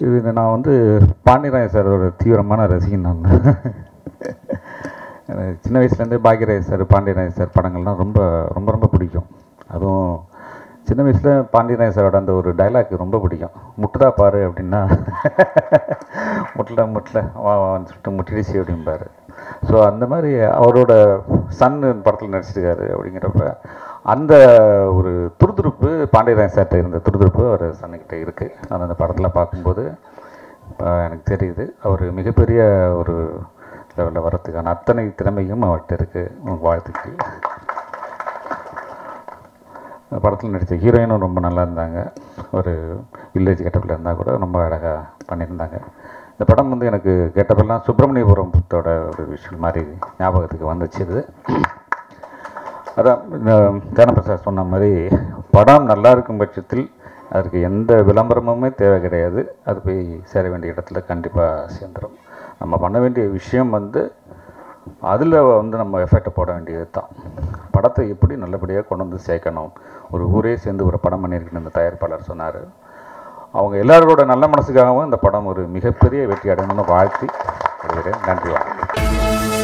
இது நான் வந்து பாண்டியராஜ் சாரோட தீவிரமான ரசிகன் நான் எனக்கு சின்ன வயசுலேருந்தே பாக்யராஜ் சார் பாண்டியராஜ் சார் படங்கள்லாம் ரொம்ப ரொம்ப ரொம்ப பிடிக்கும் அதுவும் சின்ன வயசில் பாண்டியராஜ் சாரோட அந்த ஒரு டைலாக் ரொம்ப பிடிக்கும் முட்டுதா பாரு அப்படின்னா முட்டல முட்டல வா வான்னு சொல்லிட்டு முட்டிடுச்சு அப்படிம்பாரு ஸோ அந்த மாதிரி அவரோட சன் படத்தில் நடிச்சிருக்காரு அப்படிங்கிறப்ப அந்த ஒரு துருதுருப்பு பாண்டியராஜ் சார்கிட்ட இருந்த துருதுருப்பு அவர் சன்னுக்கிட்ட இருக்குது அது அந்த படத்தில் பார்க்கும்போது ஆஹ், எனக்கு தெரியுது அவர் மிகப்பெரிய ஒரு லெவலில் வரத்துக்கான அத்தனை திறமையும் அவர்கிட்ட இருக்குது உங்களுக்கு வாழ்த்துக்கள் அந்த படத்தில் நடித்த ஹீரோயினும் ரொம்ப நல்லா இருந்தாங்க ஒரு வில்லேஜ் கெட்டப்பில் இருந்தால் கூட ரொம்ப அழகாக பண்ணியிருந்தாங்க இந்த படம் வந்து எனக்கு கெட்டப்பெல்லாம் சுப்பிரமணியபுரத்தோட ஒரு விஷயம் மாதிரி ஞாபகத்துக்கு வந்துச்சு இது அதான் தேனப்பிரசாத் சொன்ன மாதிரி படம் நல்லா இருக்கும் பட்சத்தில் அதற்கு எந்த விளம்பரமுமே தேவை கிடையாது அது போய் சேர வேண்டிய இடத்துல கண்டிப்பாக சேர்ந்துடும் நம்ம பண்ண வேண்டிய விஷயம் வந்து அதில் வந்து நம்ம எஃபெக்டை போட வேண்டியது தான் படத்தை எப்படி நல்லபடியாக கொண்டு வந்து சேர்க்கணும் ஒரு ஊரே சேர்ந்து ஒரு படம் பண்ணியிருக்குன்னு இந்த தயாரிப்பாளர் சொன்னார் அவங்க எல்லாரோட நல்ல மனசுக்காகவும் இந்த படம் ஒரு மிகப்பெரிய வெற்றி அடையணும்னு வாழ்த்தி விடுகிறேன் நன்றி வணக்கம்